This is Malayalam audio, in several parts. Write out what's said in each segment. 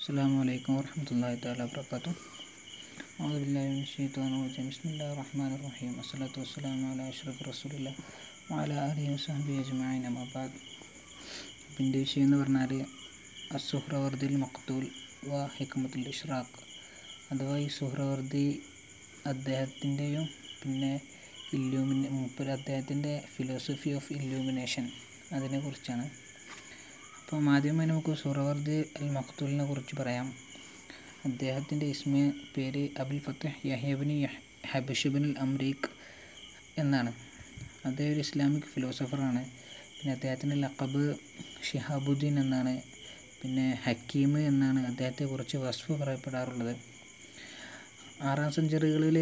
السلام عليكم ورحمة الله تعالى وبركاته أعوذ بالله من الشيطان الرجيم بسم الله الرحمن الرحيم والصلاة والسلام على أشرف رسول الله وعلى آله وصحبه أجمعين أما بعد എൻ്റെ വിഷയം എന്ന് പറഞ്ഞാൽ അസുഹ്രവർദിൽ മക്തൂൽ വ ഹിക്മത്തുൽ ഇഷ്റാഖ് അഥവാ ഈ സുഹ്രവർദി അദ്ദേഹത്തിൻ്റെയും പിന്നെ ഇല്യൂമിന മൂപ്പര് അദ്ദേഹത്തിൻ്റെ ഫിലോസഫി ഓഫ് ഇല്യൂമിനേഷൻ അതിനെക്കുറിച്ചാണ് അപ്പം ആദ്യമായി നമുക്ക് സുഹ്രവർദി അൽ മക്തൂലിനെ കുറിച്ച് പറയാം അദ്ദേഹത്തിൻ്റെ ഇസ്മ പേര് അബുൽ ഫത്തഹ് യഹ്യബിന് ഹബിഷുബിൻ അംരീഖ് എന്നാണ് അദ്ദേഹം ഒരു ഇസ്ലാമിക് ഫിലോസഫറാണ് പിന്നെ അദ്ദേഹത്തിൻ്റെ ലക്കബ് ഷിഹാബുദ്ദീൻ എന്നാണ് പിന്നെ ഹക്കീം എന്നാണ് അദ്ദേഹത്തെക്കുറിച്ച് വസ്ഫ് പറയപ്പെടാറുള്ളത് ആറാം സെഞ്ചുറികളിൽ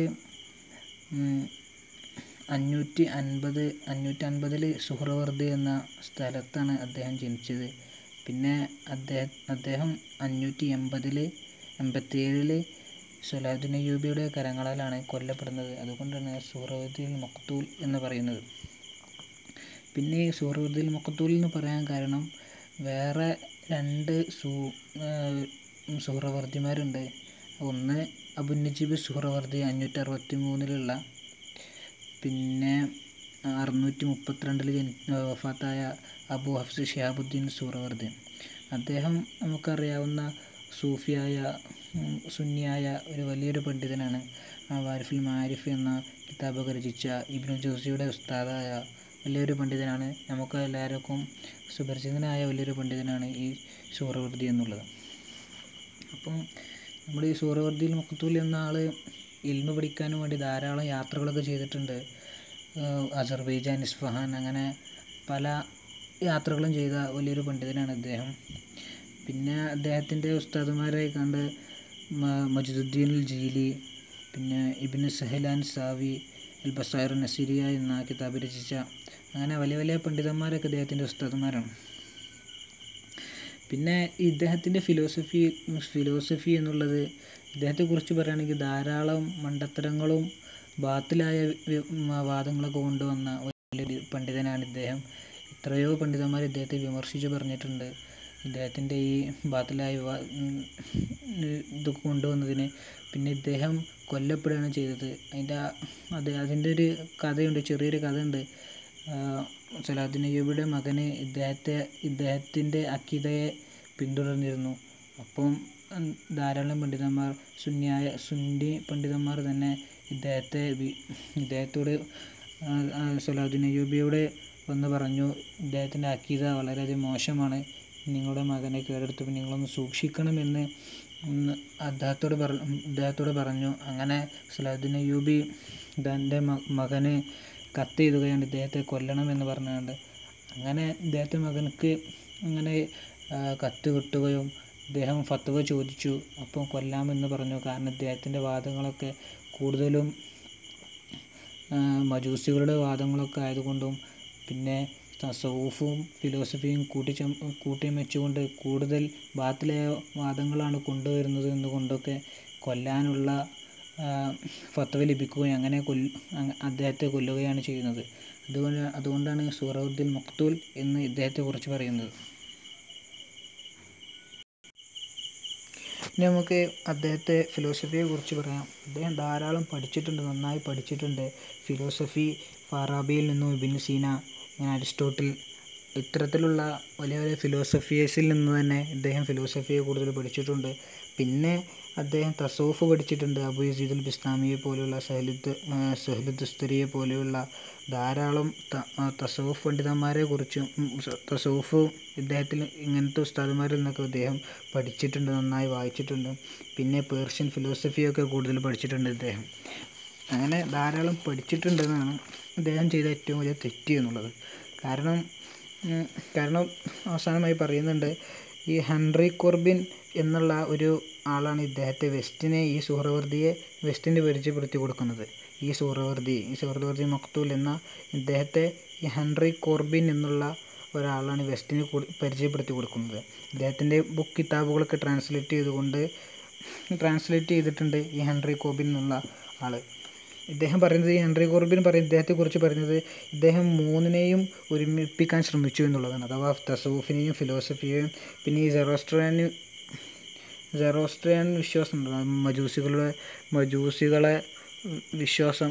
അഞ്ഞൂറ്റി അൻപത് അഞ്ഞൂറ്റി അൻപതിൽ സുഹ്രവർദി എന്ന സ്ഥലത്താണ് അദ്ദേഹം ജനിച്ചത് പിന്നെ അദ്ദേഹം അദ്ദേഹം അഞ്ഞൂറ്റി എൺപതിൽ എൺപത്തിയേഴിൽ സുലാദുൻ അയ്യൂബിയുടെ കരങ്ങളാലാണ് കൊല്ലപ്പെടുന്നത് അതുകൊണ്ടാണ് സൂറവുദ്ദീൻ മഖ്തൂൽ എന്ന് പറയുന്നത് പിന്നെ ഈ സൂറവുദ്ദീൻ മഖ്തൂൽ എന്ന് പറയാൻ കാരണം വേറെ രണ്ട് സൂ സുഹ്രവർദിമാരുണ്ട് ഒന്ന് അബുനജീബ് സുഹ്രവർദി അഞ്ഞൂറ്റി അറുപത്തി മൂന്നിലുള്ള പിന്നെ അറുന്നൂറ്റി മുപ്പത്തിരണ്ടിൽ ജനി വഫാത്തായ അബു ഹഫ്സ് ഷിഹാബുദ്ദീൻ സൂറവർദി അദ്ദേഹം നമുക്കറിയാവുന്ന സൂഫിയായ സുന്നിയായ ഒരു വലിയൊരു പണ്ഡിതനാണ് വാരിഫുൽ മാരിഫ് എന്ന കിതാബൊക്കെ രചിച്ച ഇബ്നു ജോസിയുടെ ഉസ്താദായ വലിയൊരു പണ്ഡിതനാണ് നമുക്ക് എല്ലാവർക്കും സുപരിചിതനായ വലിയൊരു പണ്ഡിതനാണ് ഈ സൂറവർദി എന്നുള്ളത് അപ്പം നമ്മൾ ഈ സൂറവർദിയിൽ മുഖത്തൂൽ എന്ന ആൾ ഇൽമ പഠിക്കാനും വേണ്ടി ധാരാളം യാത്രകളൊക്കെ ചെയ്തിട്ടുണ്ട് അസർബൈജാൻ ഇസ്ഫഹാൻ അങ്ങനെ പല യാത്രകളും ചെയ്ത വലിയൊരു പണ്ഡിതനാണ് അദ്ദേഹം പിന്നെ അദ്ദേഹത്തിൻ്റെ ഉസ്താദുമാരെ കണ്ട് മജുദ്ദീൻ അൽ ജീലി പിന്നെ ഇബിന് സഹലാൻ സാവി അൽ ബസായർ നസീരിയ എന്ന കിതാബ് രചിച്ച അങ്ങനെ വലിയ വലിയ പണ്ഡിതന്മാരൊക്കെ അദ്ദേഹത്തിൻ്റെ ഉസ്താദുമാരാണ് പിന്നെ ഇദ്ദേഹത്തിൻ്റെ ഫിലോസഫി ഫിലോസഫി എന്നുള്ളത് ഇദ്ദേഹത്തെക്കുറിച്ച് പറയുകയാണെങ്കിൽ ധാരാളം മണ്ടത്തരങ്ങളും ബാത്തിലായ വാദങ്ങളൊക്കെ കൊണ്ടുവന്ന വലിയൊരു പണ്ഡിതനാണ് ഇദ്ദേഹം എത്രയോ പണ്ഡിതന്മാർ ഇദ്ദേഹത്തെ വിമർശിച്ച് പറഞ്ഞിട്ടുണ്ട് ഇദ്ദേഹത്തിൻ്റെ ഈ ബാത്തിലായ ഇതൊക്കെ കൊണ്ടുവന്നതിന് പിന്നെ ഇദ്ദേഹം കൊല്ലപ്പെടുകയാണ് ചെയ്തത് അതിൻ്റെ അത് അതിൻ്റെ ഒരു കഥയുണ്ട് ചെറിയൊരു കഥയുണ്ട് സലാദുൻ അയ്യൂബിയുടെ മകന് ഇദ്ദേഹത്തെ ഇദ്ദേഹത്തിൻ്റെ അക്കീതയെ പിന്തുടർന്നിരുന്നു അപ്പം ധാരാളം പണ്ഡിതന്മാർ സുന്നിയായ സുന്നി പണ്ഡിതന്മാർ തന്നെ ഇദ്ദേഹത്തെ ഇദ്ദേഹത്തോട് സലാദുൻ അയ്യൂബിയോട് വന്ന് പറഞ്ഞു ഇദ്ദേഹത്തിൻ്റെ അക്കീത വളരെയധികം മോശമാണ് നിങ്ങളുടെ മകനെ കേടെടുത്തപ്പോൾ നിങ്ങളൊന്ന് സൂക്ഷിക്കണമെന്ന് അദ്ദേഹത്തോട് പറ ഇദ്ദേഹത്തോട് പറഞ്ഞു അങ്ങനെ സലാദുൻ അയ്യൂബി തൻ്റെ മകന് കത്ത് എഴുതുകയാണ് ഇദ്ദേഹത്തെ കൊല്ലണമെന്ന് പറഞ്ഞുകൊണ്ട് അങ്ങനെ ഇദ്ദേഹത്തെ മകനക്ക് അങ്ങനെ കത്ത് കിട്ടുകയും ഇദ്ദേഹം ഫത്തുവ ചോദിച്ചു അപ്പോൾ കൊല്ലാമെന്ന് പറഞ്ഞു കാരണം ഇദ്ദേഹത്തിൻ്റെ വാദങ്ങളൊക്കെ കൂടുതലും മജൂസികളുടെ വാദങ്ങളൊക്കെ ആയതുകൊണ്ടും പിന്നെ തസവൂഫും ഫിലോസഫിയും കൂട്ടിച്ച കൂട്ടിമെച്ചുകൊണ്ട് കൂടുതൽ ബാത്തിലായ വാദങ്ങളാണ് കൊണ്ടുവരുന്നത് എന്നുകൊണ്ടൊക്കെ കൊല്ലാനുള്ള ഫത്വ ലഭിക്കുകയും അങ്ങനെ കൊല്ല അദ്ദേഹത്തെ കൊല്ലുകയാണ് ചെയ്യുന്നത് അതുകൊണ്ട് അതുകൊണ്ടാണ് സൂറവുദ്ദീൻ മക്തൂൽ എന്ന് ഇദ്ദേഹത്തെക്കുറിച്ച് പറയുന്നത് ഇനി നമുക്ക് അദ്ദേഹത്തെ ഫിലോസഫിയെ കുറിച്ച് പറയാം അദ്ദേഹം ധാരാളം പഠിച്ചിട്ടുണ്ട് നന്നായി പഠിച്ചിട്ടുണ്ട് ഫിലോസഫി ഫാറാബിയിൽ നിന്നും ഇബിൻ സീന ഇങ്ങനെ അരിസ്റ്റോട്ടിൽ ഇത്തരത്തിലുള്ള വലിയ വലിയ ഫിലോസഫിയേഴ്സിൽ നിന്ന് തന്നെ ഇദ്ദേഹം ഫിലോസഫിയെ കൂടുതൽ പഠിച്ചിട്ടുണ്ട് പിന്നെ അദ്ദേഹം തസോഫ് പഠിച്ചിട്ടുണ്ട് അബു യസീദുൽ ബിസ്ലാമിയെ പോലെയുള്ള സഹലുദ് സഹലുദ്സ്തരിയെ പോലെയുള്ള ധാരാളം തസോഫ് പണ്ഡിതന്മാരെ കുറിച്ചും തസോഫ് ഇദ്ദേഹത്തിൽ ഇങ്ങനത്തെ ഉസ്താദുമാരിൽ നിന്നൊക്കെ അദ്ദേഹം പഠിച്ചിട്ടുണ്ട് നന്നായി വായിച്ചിട്ടുണ്ട് പിന്നെ പേർഷ്യൻ ഫിലോസഫിയൊക്കെ കൂടുതൽ പഠിച്ചിട്ടുണ്ട് ഇദ്ദേഹം അങ്ങനെ ധാരാളം പഠിച്ചിട്ടുണ്ടെന്നാണ് അദ്ദേഹം ചെയ്ത ഏറ്റവും വലിയ തെറ്റ് എന്നുള്ളത് കാരണം കാരണം അവസാനമായി പറയുന്നുണ്ട് ഈ ഹെൻറി കോർബിൻ എന്നുള്ള ഒരു ആളാണ് ഇദ്ദേഹത്തെ വെസ്റ്റിനെ ഈ സൂഹ്രവർദിയെ വെസ്റ്റിന് പരിചയപ്പെടുത്തി കൊടുക്കുന്നത് ഈ സൂഹ്രവർദി ഈ സൂഹ്രവർദി മക്തൂൽ എന്ന ഇദ്ദേഹത്തെ ഈ ഹെൻറി കോർബിൻ എന്നുള്ള ഒരാളാണ് വെസ്റ്റിന് പരിചയപ്പെടുത്തി കൊടുക്കുന്നത് ഇദ്ദേഹത്തിൻ്റെ ബുക്ക് കിതാബുകളൊക്കെ ട്രാൻസ്ലേറ്റ് ചെയ്തുകൊണ്ട് ട്രാൻസ്ലേറ്റ് ചെയ്തിട്ടുണ്ട് ഈ ഹെൻറി കോർബിൻ എന്നുള്ള ആൾ ഇദ്ദേഹം പറയുന്നത് ഈ ഹെൻറി കോർബിൻ പറയും ഇദ്ദേഹത്തെക്കുറിച്ച് പറയുന്നത് ഇദ്ദേഹം മൂന്നിനെയും ഒരുമിപ്പിക്കാൻ ശ്രമിച്ചു എന്നുള്ളതാണ് അഥവാ തസൂഫിനെയും ഫിലോസഫിയെയും പിന്നെ ഈ സെറോസ്ട്രാനും സെറോസ്ട്രിയൻ വിശ്വാസം ഉണ്ട് മജൂസികളുടെ മജൂസികളെ വിശ്വാസം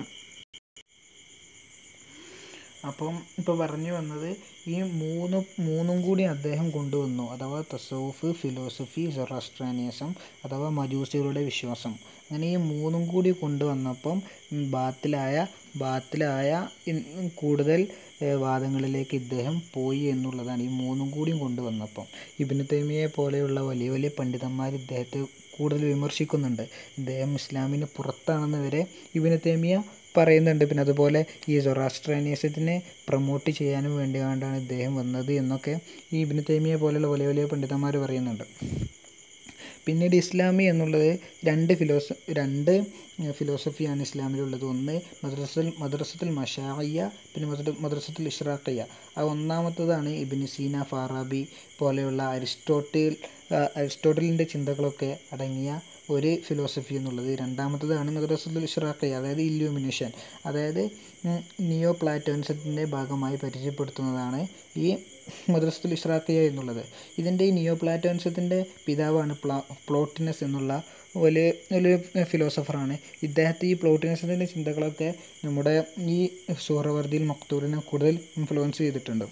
അപ്പം ഇപ്പോൾ പറഞ്ഞു വന്നത് ഈ മൂന്ന് മൂന്നും കൂടി അദ്ദേഹം കൊണ്ടുവന്നു അഥവാ തസൗഫ് ഫിലോസഫി സൊറാസ്ട്രാനിയസം അഥവാ മജൂസികളുടെ വിശ്വാസം അങ്ങനെ ഈ മൂന്നും കൂടി കൊണ്ടുവന്നപ്പം ബാത്തിലായ ബാത്തിലായ കൂടുതൽ വാദങ്ങളിലേക്ക് ഇദ്ദേഹം പോയി എന്നുള്ളതാണ് ഈ മൂന്നും കൂടിയും കൊണ്ടുവന്നപ്പം ഇബിന് തൈമിയെ പോലെയുള്ള വലിയ വലിയ പണ്ഡിതന്മാർ ഇദ്ദേഹത്തെ കൂടുതൽ വിമർശിക്കുന്നുണ്ട് ഇദ്ദേഹം ഇസ്ലാമിന് പുറത്താണെന്ന് വരെ ഇബിന് തൈമിയ പറയുന്നുണ്ട് പിന്നെ അതുപോലെ ഈ സൊറാസ്ട്രാനിയസത്തിനെ പ്രൊമോട്ട് ചെയ്യാനും വേണ്ടിയാണ്ടാണ് ഇദ്ദേഹം വന്നത് എന്നൊക്കെ ഈ ഇബിന് തൈമിയ പോലെയുള്ള വലിയ വലിയ പണ്ഡിതന്മാർ പറയുന്നുണ്ട് പിന്നീട് ഇസ്ലാമി എന്നുള്ളത് രണ്ട് ഫിലോസ രണ്ട് ഫിലോസഫിയാണ് ഇസ്ലാമിലുള്ളത് ഒന്ന് മദ്രസൽ മദ്രസത്തുൽ മഷായ്യ പിന്നെ മദ്ര മദ്രസത്തുൽ ഇഷ്റാഖയ്യ ആ ഒന്നാമത്തതാണ് ഇബിന് സീന ഫാറാബി പോലെയുള്ള അരിസ്റ്റോട്ടിൽ അരിസ്റ്റോട്ടലിൻ്റെ ചിന്തകളൊക്കെ അടങ്ങിയ ഒരു ഫിലോസഫി എന്നുള്ളത് രണ്ടാമത്തതാണ് മദ്രസത്തുൽ ഇഷ്റാഖയ്യ അതായത് ഇല്യൂമിനേഷൻ അതായത് നിയോ പ്ലാറ്റോനിസത്തിൻ്റെ ഭാഗമായി പരിചയപ്പെടുത്തുന്നതാണ് ഈ മദ്രസത്തുൽ ഇഷ്റാഖയ്യ എന്നുള്ളത് ഇതിൻ്റെ ഈ നിയോ പ്ലാറ്റോനിസത്തിൻ്റെ പിതാവാണ് പ്ലാ പ്ലോട്ടിനസ് എന്നുള്ള വലിയ വലിയ ഫിലോസഫറാണ് ഇദ്ദേഹത്തെ ഈ പ്ലോട്ടിനസിൻ്റെ ചിന്തകളൊക്കെ നമ്മുടെ ഈ സൂറവർദിയിൽ മക്തൂറിനെ കൂടുതൽ ഇൻഫ്ലുവൻസ് ചെയ്തിട്ടുണ്ട്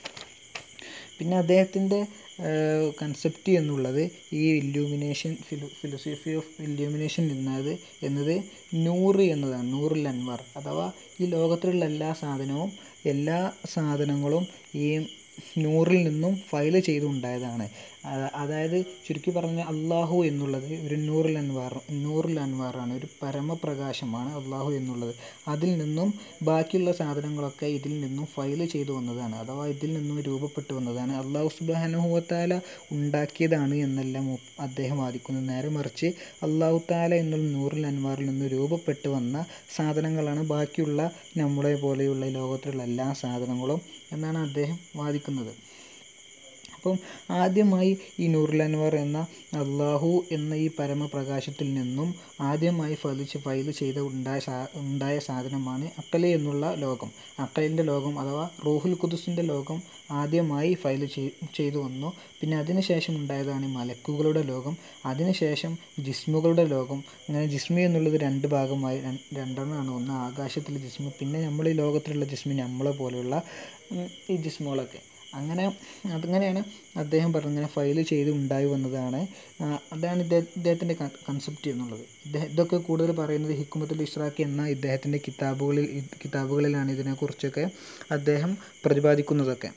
പിന്നെ അദ്ദേഹത്തിൻ്റെ കൺസെപ്റ്റ് എന്നുള്ളത് ഈ illumination philo philosophy of illumination എന്നത് എന്നത് നൂറ് എന്നതാണ് നൂറുൽ അൻവാർ അഥവാ ഈ ലോകത്തിലുള്ള എല്ലാ സാധനവും എല്ലാ സാധനങ്ങളും ഈ നൂറിൽ നിന്നും ഫയൽ ചെയ്തുണ്ടായതാണ് അതായത് ചുരുക്കി പറഞ്ഞ അള്ളാഹു എന്നുള്ളത് ഒരു നൂറുൽ അൻവാർ നൂറുൽ അൻവാറാണ് ഒരു പരമപ്രകാശമാണ് അള്ളാഹു എന്നുള്ളത് അതിൽ നിന്നും ബാക്കിയുള്ള സാധനങ്ങളൊക്കെ ഇതിൽ നിന്നും ഫയൽ ചെയ്തു വന്നതാണ് അഥവാ ഇതിൽ നിന്നും രൂപപ്പെട്ടു വന്നതാണ് അള്ളാഹു സുബാനുഹുവത്താല ഉണ്ടാക്കിയതാണ് എന്നെല്ലാം അദ്ദേഹം വാദിക്കുന്നു നേരെ മറിച്ച് അള്ളാഹു താല എന്നുള്ള നൂറുൽ അൻവാറിൽ നിന്ന് രൂപപ്പെട്ടു വന്ന സാധനങ്ങളാണ് ബാക്കിയുള്ള നമ്മളെ പോലെയുള്ള ലോകത്തിലുള്ള എല്ലാ സാധനങ്ങളും എന്നാണ് അദ്ദേഹം വാദിക്കുന്നത് അപ്പം ആദ്യമായി ഈ നൂറുൽ അൻവർ എന്ന അള്ളാഹു എന്ന ഈ പരമപ്രകാശത്തിൽ നിന്നും ആദ്യമായി ഫലിച്ച് ഫൈൽ ചെയ്ത ഉണ്ടായ സാ ഉണ്ടായ സാധനമാണ് അക്കല എന്നുള്ള ലോകം അക്കലിൻ്റെ ലോകം അഥവാ റൂഹുൽ ഖുദുസിൻ്റെ ലോകം ആദ്യമായി ഫൈൽ ചെയ്തു വന്നു പിന്നെ അതിനുശേഷം ഉണ്ടായതാണ് മലക്കുകളുടെ ലോകം അതിനുശേഷം ജിസ്മുകളുടെ ലോകം അങ്ങനെ ജിസ്മി എന്നുള്ളത് രണ്ട് ഭാഗമായി രണ്ടെണ്ണമാണ് ഒന്ന് ആകാശത്തിലെ ജിസ്മു പിന്നെ നമ്മൾ ഈ ലോകത്തിലുള്ള ജിസ്മി നമ്മളെ പോലെയുള്ള ഈ ജിസ്മുകളൊക്കെ അങ്ങനെ അതങ്ങനെയാണ് അദ്ദേഹം പറഞ്ഞത് ഇങ്ങനെ ഫയൽ ചെയ്ത് ഉണ്ടായി വന്നതാണ് അതാണ് ഇദ്ദേഹ ഇദ്ദേഹത്തിൻ്റെ കൺസെപ്റ്റ് എന്നുള്ളത് ഇദ്ദേഹം ഇതൊക്കെ കൂടുതൽ പറയുന്നത് ഹിക്കുമത്തുൽ ഇഷ്റാഖ് എന്ന ഇദ്ദേഹത്തിൻ്റെ കിതാബുകളിൽ കിതാബുകളിലാണ് ഇതിനെക്കുറിച്ചൊക്കെ അദ്ദേഹം പ്രതിപാദിക്കുന്നതൊക്കെ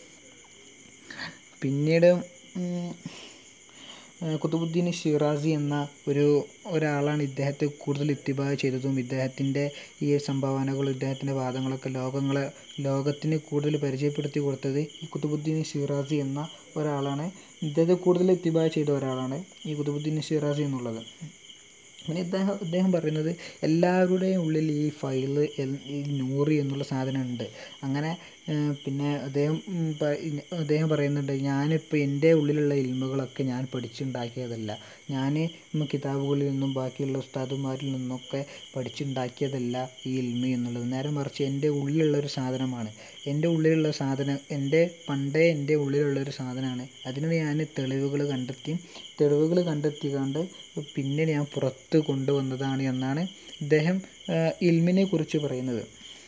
പിന്നീട് കുത്തുബുദ്ദീൻ ഷിറാസി എന്ന ഒരു ഒരാളാണ് ഇദ്ദേഹത്തെ കൂടുതൽ ഇത്തിബാ ചെയ്തതും ഇദ്ദേഹത്തിൻ്റെ ഈ സംഭാവനകളും ഇദ്ദേഹത്തിൻ്റെ വാദങ്ങളൊക്കെ ലോകങ്ങളെ ലോകത്തിന് കൂടുതൽ പരിചയപ്പെടുത്തി കൊടുത്തത് ഈ കുത്തുബുദ്ദീൻ ഷിറാസി എന്ന ഒരാളാണ് ഇദ്ദേഹത്തെ കൂടുതൽ ഇത്തിബാ ചെയ്ത ഒരാളാണ് ഈ കുത്തുബുദ്ദീൻ ഷിറാസി എന്നുള്ളത് പിന്നെ ഇദ്ദേഹം ഇദ്ദേഹം പറയുന്നത് എല്ലാവരുടെയും ഉള്ളിൽ ഈ ഫൈല് ഈ നൂറ് എന്നുള്ള സാധനം ഉണ്ട് അങ്ങനെ പിന്നെ അദ്ദേഹം അദ്ദേഹം പറയുന്നുണ്ട് ഞാനിപ്പോൾ എൻ്റെ ഉള്ളിലുള്ള ഇൽമുകളൊക്കെ ഞാൻ പഠിച്ചുണ്ടാക്കിയതല്ല ഞാൻ കിതാബുകളിൽ നിന്നും ബാക്കിയുള്ള ഉസ്താദുമാരിൽ നിന്നൊക്കെ പഠിച്ചുണ്ടാക്കിയതല്ല ഈ ഇൽമി എന്നുള്ളത് നേരെ മറിച്ച് എൻ്റെ ഉള്ളിലുള്ള ഒരു സാധനമാണ് എൻ്റെ ഉള്ളിലുള്ള സാധനം എൻ്റെ പണ്ടേ എൻ്റെ ഉള്ളിലുള്ള ഒരു സാധനമാണ് അതിന് ഞാൻ തെളിവുകൾ കണ്ടെത്തി തെളിവുകൾ കണ്ടെത്തിക്കാണ്ട് പിന്നെ ഞാൻ പുറത്ത് കൊണ്ടുവന്നതാണ് എന്നാണ് ഇദ്ദേഹം ഇൽമിനെ കുറിച്ച് പറയുന്നത്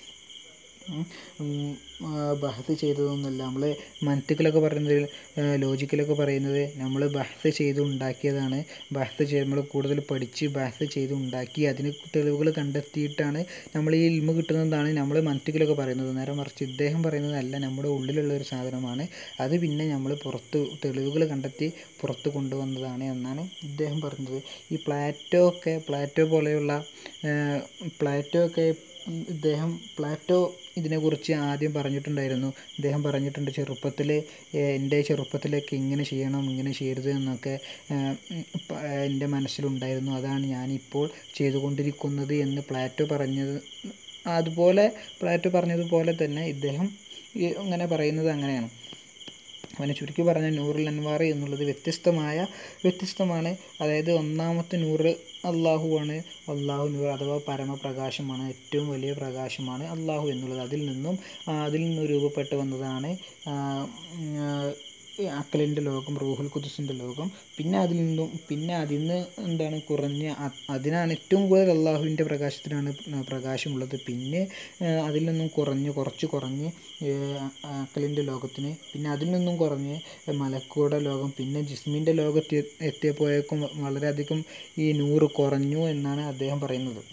ബഹത്ത് ചെയ്തതൊന്നുമല്ല നമ്മൾ മൻത്തിക്കിലൊക്കെ പറയുന്നത് ലോജിക്കിലൊക്കെ പറയുന്നത് നമ്മൾ ബഹത്ത് ചെയ്ത് ഉണ്ടാക്കിയതാണ് ബഹത്ത് ചെയ്ത് നമ്മൾ കൂടുതൽ പഠിച്ച് ബഹത്ത് ചെയ്ത് ഉണ്ടാക്കി അതിന് തെളിവുകൾ കണ്ടെത്തിയിട്ടാണ് നമ്മൾ ഈ ഇൽമ കിട്ടുന്നതാണ് നമ്മൾ മൻത്തിക്കിലൊക്കെ പറയുന്നത് നേരെ മറിച്ച് ഇദ്ദേഹം പറയുന്നതല്ല നമ്മുടെ ഉള്ളിലുള്ള ഒരു സാധനമാണ് അത് പിന്നെ നമ്മൾ പുറത്ത് തെളിവുകൾ കണ്ടെത്തി പുറത്ത് കൊണ്ടുവന്നതാണ് എന്നാണ് ഇദ്ദേഹം പറഞ്ഞത് ഈ പ്ലാറ്റോ ഒക്കെ പ്ലാറ്റോ പോലെയുള്ള പ്ലാറ്റോ ഒക്കെ ഇദ്ദേഹം പ്ലാറ്റോ ഇതിനെക്കുറിച്ച് ആദ്യം പറഞ്ഞിട്ടുണ്ടായിരുന്നു ഇദ്ദേഹം പറഞ്ഞിട്ടുണ്ട് ചെറുപ്പത്തിൽ എൻ്റെ ചെറുപ്പത്തിലൊക്കെ ഇങ്ങനെ ചെയ്യണം ഇങ്ങനെ ചെയ്യരുത് എന്നൊക്കെ എൻ്റെ മനസ്സിലുണ്ടായിരുന്നു അതാണ് ഞാനിപ്പോൾ ചെയ്തുകൊണ്ടിരിക്കുന്നത് എന്ന് പ്ലാറ്റോ പറഞ്ഞത് അതുപോലെ പ്ലാറ്റോ പറഞ്ഞതുപോലെ തന്നെ ഇദ്ദേഹം ഇങ്ങനെ പറയുന്നത് അങ്ങനെയാണ് അവനെ ചുരുക്കി പറഞ്ഞ നൂറുൽ അൻവാർ എന്നുള്ളത് വ്യത്യസ്തമായ വ്യത്യസ്തമാണ് അതായത് ഒന്നാമത്തെ നൂറ് അള്ളാഹുവാണ് അള്ളാഹു നൂർ അഥവാ പരമപ്രകാശമാണ് ഏറ്റവും വലിയ പ്രകാശമാണ് അള്ളാഹു എന്നുള്ളത് അതിൽ നിന്നും അതിൽ നിന്ന് രൂപപ്പെട്ടു വന്നതാണ് അക്കലിൻ്റെ ലോകം റൂഹുൽ ഖുദുസിൻ്റെ ലോകം പിന്നെ അതിൽ നിന്നും പിന്നെ അതിൽ നിന്ന് എന്താണ് കുറഞ്ഞ അ- അതിനാണ് ഏറ്റവും കൂടുതൽ അള്ളാഹുവിൻ്റെ പ്രകാശത്തിനാണ് പ്രകാശമുള്ളത് പിന്നെ ഏഹ്, അതിൽ നിന്നും കുറഞ്ഞ് കുറച്ച് കുറഞ്ഞ് ഏഹ്, അക്കലിൻ്റെ ലോകത്തിന് പിന്നെ അതിൽ നിന്നും കുറഞ്ഞ് മലക്കൂടെ ലോകം പിന്നെ ജിസ്മിൻ്റെ ലോകത്ത് എത്തിയപ്പോഴേക്കും വളരെയധികം ഈ നൂറ് കുറഞ്ഞു എന്നാണ് അദ്ദേഹം പറയുന്നത്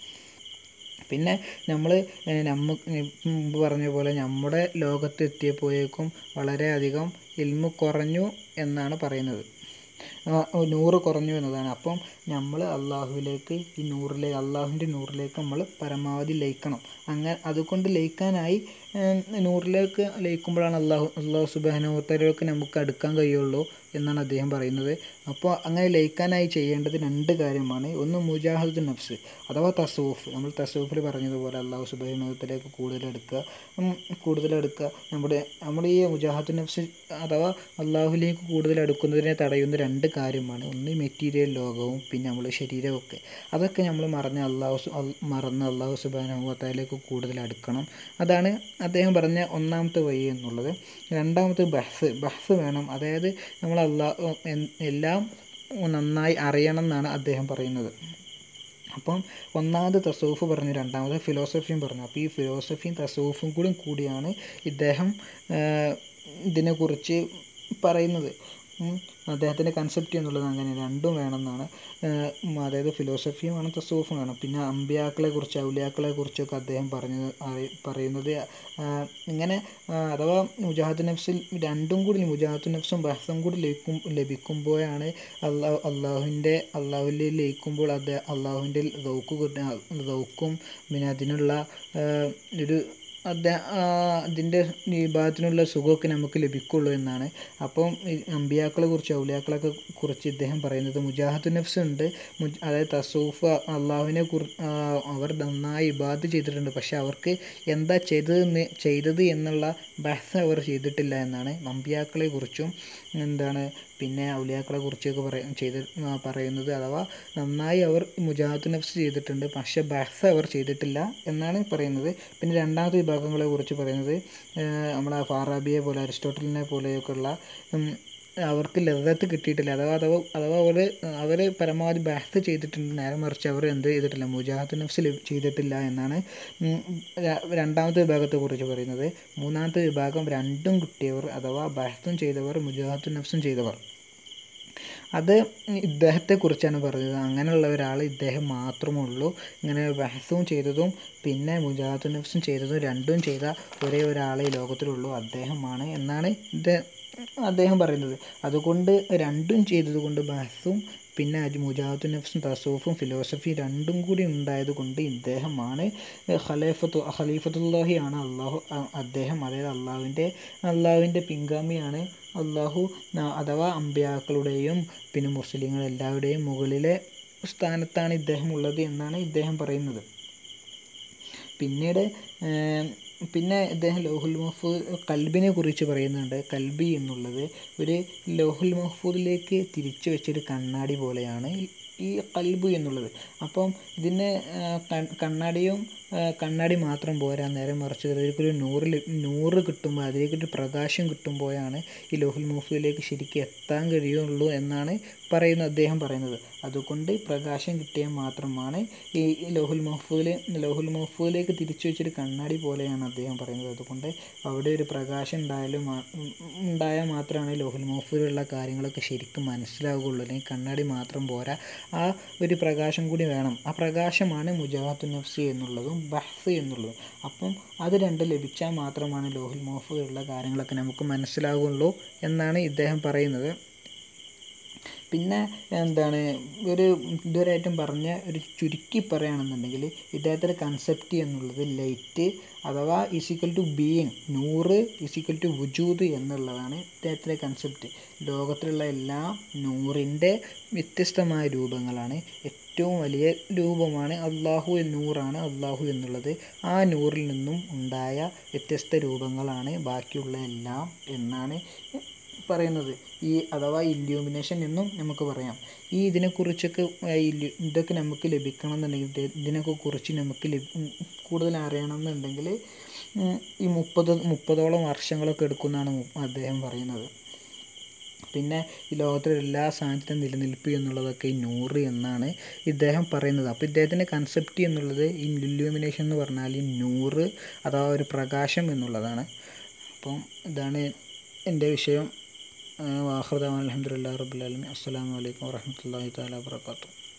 പിന്നെ നമ്മൾ നമ്മ മുമ്പ് പറഞ്ഞ പോലെ നമ്മുടെ ലോകത്ത് എത്തിയപ്പോഴേക്കും വളരെയധികം ഇൽമു കുറഞ്ഞു എന്നാണ് പറയുന്നത് ആ, നൂറ് കുറഞ്ഞു എന്നതാണ് അപ്പം നമ്മൾ അള്ളാഹുവിലേക്ക് ഈ നൂറിലേക്ക് അള്ളാഹുവിൻ്റെ നൂറിലേക്ക് നമ്മൾ പരമാവധി ലയിക്കണം അങ്ങനെ അതുകൊണ്ട് ലയിക്കാനായി ഏം, നൂറിലേക്ക് ലയിക്കുമ്പോഴാണ് അള്ളാഹു അള്ളാഹു സുബാനോത്തരക്ക് നമുക്ക് അടുക്കാൻ കഴിയുള്ളൂ എന്നാണ് അദ്ദേഹം പറയുന്നത് അപ്പോൾ അങ്ങനെ ലയിക്കാനായി ചെയ്യേണ്ടത് രണ്ട് കാര്യമാണ് ഒന്ന് മുജാഹദ് നഫ്സ് അഥവാ തസൂഫ് നമ്മൾ തസൂഫിൽ പറഞ്ഞതുപോലെ അള്ളാഹു സുബാനോത്തരക്ക് കൂടുതൽ എടുക്കുക ഉം, കൂടുതൽ എടുക്കുക നമ്മുടെ നമ്മുടെ ഈ മുജാഹദ് നഫ്സ് അഥവാ അള്ളാഹുലേക്ക് കൂടുതൽ അടുക്കുന്നതിനെ തടയുന്ന രണ്ട് കാര്യമാണ് ഒന്ന് മെറ്റീരിയൽ ലോകവും പിന്നെ നമ്മൾ ശരീരമൊക്കെ അതൊക്കെ നമ്മൾ മറന്ന് അള്ളാഹു സു- അൽ- മറന്ന് അള്ളാഹു സുബാനുഭവത്തിലേക്ക് കൂടുതൽ അടുക്കണം അതാണ് അദ്ദേഹം പറഞ്ഞ ഒന്നാമത്തെ വഴി എന്നുള്ളത് രണ്ടാമത്തെ ബഹ്സ് ബഹ്സ് വേണം അതായത് നമ്മൾ അള്ളാഹ് എല്ലാം നന്നായി അറിയണം എന്നാണ് അദ്ദേഹം പറയുന്നത് അപ്പം ഒന്നാമത് തസൂഫ് പറഞ്ഞു രണ്ടാമത് ഫിലോസഫിയും പറഞ്ഞു അപ്പോൾ ഈ ഫിലോസഫിയും തസൂഫും കൂടി കൂടിയാണ് ഇദ്ദേഹം ആഹ്, ഇതിനെക്കുറിച്ച് പറയുന്നത് ഉം. അദ്ദേഹത്തിൻ്റെ കൺസെപ്റ്റ് എന്നുള്ളത് അങ്ങനെ രണ്ടും വേണമെന്നാണ് ആഹ്, ഉം, അതായത് ഫിലോസഫിയും വേണം തസൂഫും വേണം പിന്നെ അമ്പിയാക്കളെ കുറിച്ച് ഔലിയാക്കളെ കുറിച്ചൊക്കെ അദ്ദേഹം പറഞ്ഞത് അറി- പറയുന്നത് ആഹ്, ഇങ്ങനെ ആഹ്, അഥവാ മുജാഹദ് നഫ്സിൽ രണ്ടും കൂടി മുജാഹദ് നഫ്സും ബഹ്സും കൂടി ലയിക്കും ലഭിക്കുമ്പോഴാണ് അള്ളാഹു അള്ളാഹുവിൻ്റെ അള്ളാഹുവിൽ ലയിക്കുമ്പോൾ അത് അള്ളാഹുവിൻ്റെ ദൗക്ക് കിട്ടുന്ന ദൗക്കും പിന്നെ അതിനുള്ള ആഹ്, ഒരു അദ്ദേഹ അതിൻ്റെ വിഭാഗത്തിനുള്ള സുഖമൊക്കെ നമുക്ക് ലഭിക്കുള്ളൂ എന്നാണ് അപ്പം ഈ അമ്പിയാക്കളെ കുറിച്ച് ഔലിയാക്കളെ കുറിച്ച് ഇദ്ദേഹം പറയുന്നത് മുജാഹദ് നഫ്സ് ഉണ്ട് മുജ് അതായത് തസൂഫ് അള്ളാഹുവിനെ കുറി അവർ നന്നായി ഇബാദ് ചെയ്തിട്ടുണ്ട് പക്ഷെ അവർക്ക് എന്താ ചെയ്തതെന്ന് ചെയ്തത് എന്നുള്ള ബഹസ് അവർ ചെയ്തിട്ടില്ല എന്നാണ് അമ്പിയാക്കളെ കുറിച്ചും എന്താണ് പിന്നെ ഔലിയാക്കളെ കുറിച്ചൊക്കെ പറയ ചെയ്ത് ആ, പറയുന്നത് അഥവാ നന്നായി അവർ മുജാഹദ് നഫ്സ് ചെയ്തിട്ടുണ്ട് പക്ഷെ ബഹസ് അവർ ചെയ്തിട്ടില്ല എന്നാണ് പറയുന്നത് പിന്നെ രണ്ടാമത്തെ വിഭാഗങ്ങളെ കുറിച്ച് പറയുന്നത് ഏഹ്, നമ്മളെ ഫാറാബിയെ പോലെ അരിസ്റ്റോട്ടലിനെ പോലെയൊക്കെയുള്ള ഉം, അവർക്ക് ലതത്ത് കിട്ടിയിട്ടില്ല അഥവാ അഥവാ അഥവാ അവർ അവർ പരമാവധി ബഹസ് ചെയ്തിട്ടുണ്ട് നേരെ മറിച്ച് അവർ എന്ത് ചെയ്തിട്ടില്ല മുജാഹദ് നഫ്സ് ലഭി- ചെയ്തിട്ടില്ല എന്നാണ് ഉം, ര- രണ്ടാമത്തെ വിഭാഗത്തെ കുറിച്ച് പറയുന്നത് മൂന്നാമത്തെ വിഭാഗം രണ്ടും കിട്ടിയവർ അഥവാ ബഹസും ചെയ്തവർ മുജാഹദ് നഫ്സും ചെയ്തവർ അത് ഇദ്ദേഹത്തെക്കുറിച്ചാണ് പറഞ്ഞത് അങ്ങനെയുള്ള ഒരാൾ ഇദ്ദേഹം മാത്രമേ ഉള്ളൂ ഇങ്ങനെ ബഹസും ചെയ്തതും പിന്നെ മുജാഹദ് നഫ്സും ചെയ്തതും രണ്ടും ചെയ്ത ഒരേ ഒരാളെ ഈ ലോകത്തിലുള്ളൂ അദ്ദേഹമാണ് എന്നാണ് ഇത് അദ്ദേഹം പറയുന്നത് അതുകൊണ്ട് രണ്ടും ചെയ്തതുകൊണ്ട് ബഹസും പിന്നെ അത് മുജാഹദ് നഫ്സും തസൂഫും ഫിലോസഫി രണ്ടും കൂടി ഉണ്ടായത് കൊണ്ട് ഇദ്ദേഹമാണ് ഖലീഫത്തു ഖലീഫത്തുല്ലാഹിയാണ് അള്ളാഹു അ- അദ്ദേഹം അതായത് അള്ളാഹുവിൻ്റെ അള്ളാഹുവിൻ്റെ പിൻഗാമിയാണ് അള്ളാഹു ന- അഥവാ അമ്പിയാക്കളുടെയും പിന്നെ മുസ്ലിങ്ങൾ എല്ലാവരുടെയും മുകളിലെ സ്ഥാനത്താണ് ഇദ്ദേഹം ഉള്ളത് എന്നാണ് ഇദ്ദേഹം പറയുന്നത് പിന്നീട് ഏം, പിന്നെ ഇദ്ദേഹം ലോഹുൽ മഹ്ഫൂദ് കൽബിനെ കുറിച്ച് പറയുന്നുണ്ട് കൽബി എന്നുള്ളത് ഒരു ലോഹുൽ മഹ്ഫൂദിലേക്ക് തിരിച്ചു വെച്ചൊരു കണ്ണാടി പോലെയാണ് ഈ കൽബ് എന്നുള്ളത് അപ്പം ഇതിന് ആ, കൺ- കണ്ണാടിയും ആ, കണ്ണാടി മാത്രം പോരാ നേരെ മറിച്ച് അതിലേക്കൊരു നൂറ് ലി- നൂറ് കിട്ടുമ്പോൾ അതിലേക്കൊരു പ്രകാശം കിട്ടുമ്പോഴാണ് ഈ ലോഹുൽ മഹ്ഫൂദിലേക്ക് ശരിക്കും എത്താൻ കഴിയുള്ളൂ എന്നാണ് പറയുന്നത് അദ്ദേഹം പറയുന്നത് അതുകൊണ്ട് പ്രകാശം കിട്ടിയാൽ മാത്രമാണ് ഈ ലോഹുൽ മഹ്ഫൂദിൽ ലോഹുൽ മഹ്ഫൂദിലേക്ക് തിരിച്ചു വെച്ചൊരു കണ്ണാടി പോലെയാണ് അദ്ദേഹം പറയുന്നത് അതുകൊണ്ട് അവിടെ ഒരു പ്രകാശം ഉണ്ടായാലും മാ- ഉം, ഉണ്ടായാൽ മാത്രമാണ് ലോഹുൽ മഹ്ഫൂദിലുള്ള കാര്യങ്ങളൊക്കെ ശരിക്കും മനസ്സിലാവുകയുള്ളൂ അല്ലെങ്കിൽ കണ്ണാടി മാത്രം പോരാ ആ ഒരു പ്രകാശം കൂടി വേണം ആ പ്രകാശമാണ് മുജാഹത്തു നഫ്സി എന്നുള്ളതും ബഹ്സ് എന്നുള്ളതും അപ്പം അത് രണ്ട് ലഭിച്ചാൽ മാത്രമാണ് ലോഹുൽ മഹ്ഫൂദിലുള്ള കാര്യങ്ങളൊക്കെ നമുക്ക് മനസ്സിലാവുകയുള്ളൂ എന്നാണ് ഇദ്ദേഹം പറയുന്നത് പിന്നെ എന്താണ് ഒരു ഇതുവരെയായിട്ടും പറഞ്ഞ ഒരു ചുരുക്കി പറയുകയാണെന്നുണ്ടെങ്കിൽ ഇദ്ദേഹത്തിൻ്റെ കൺസെപ്റ്റ് എന്നുള്ളത് ലൈറ്റ് അഥവാ ഈസിക്കൽ ടു ബീയിങ് നൂറ് ഈസിക്കൽ ടു വുജൂദ് എന്നുള്ളതാണ് ഇദ്ദേഹത്തിൻ്റെ കൺസെപ്റ്റ് ലോകത്തിലുള്ള എല്ലാ നൂറിൻ്റെ വ്യത്യസ്തമായ രൂപങ്ങളാണ് ഏറ്റവും വലിയ രൂപമാണ് അള്ളാഹു നൂറാണ് അള്ളാഹു എന്നുള്ളത് ആ നൂറിൽ നിന്നും ഉണ്ടായ വ്യത്യസ്ത രൂപങ്ങളാണ് ബാക്കിയുള്ള എല്ലാം എന്നാണ് പറയുന്നത് ഈ അഥവാ ഇല്യൂമിനേഷൻ എന്നും നമുക്ക് പറയാം ഈ ഇതിനെക്കുറിച്ചൊക്കെ ആ, ഇല്യു- ഇതൊക്കെ നമുക്ക് ലഭിക്കണം എന്നുണ്ടെങ്കിൽ ഇത് ഇതിനൊക്കെ കുറിച്ച് നമുക്ക് ലഭി- ഉം, കൂടുതൽ അറിയണം എന്നുണ്ടെങ്കിൽ ഉം, ഈ മുപ്പത് മുപ്പതോളം വർഷങ്ങളൊക്കെ എടുക്കുമെന്നാണ് മു- അദ്ദേഹം പറയുന്നത് പിന്നെ ഈ ലോകത്തിലെ എല്ലാ സാധനത്തിനും നിലനിൽപ്പ് എന്നുള്ളതൊക്കെ ഈ നൂറ് എന്നാണ് ഇദ്ദേഹം പറയുന്നത് അപ്പോൾ ഇദ്ദേഹത്തിൻ്റെ കൺസെപ്റ്റ് എന്നുള്ളത് ഈ ഇല്ലുമിനേഷൻ എന്ന് പറഞ്ഞാൽ ഈ നൂറ് അഥവാ ഒരു പ്രകാശം എന്നുള്ളതാണ് അപ്പം ഇതാണ് എൻ്റെ വിഷയം വാഹൃദാൻ അലഹമുല്ലാ റബുലാലമി അസ്സാം വലൈക്കും വാഹമത്തല്ലാ താല വാത്തു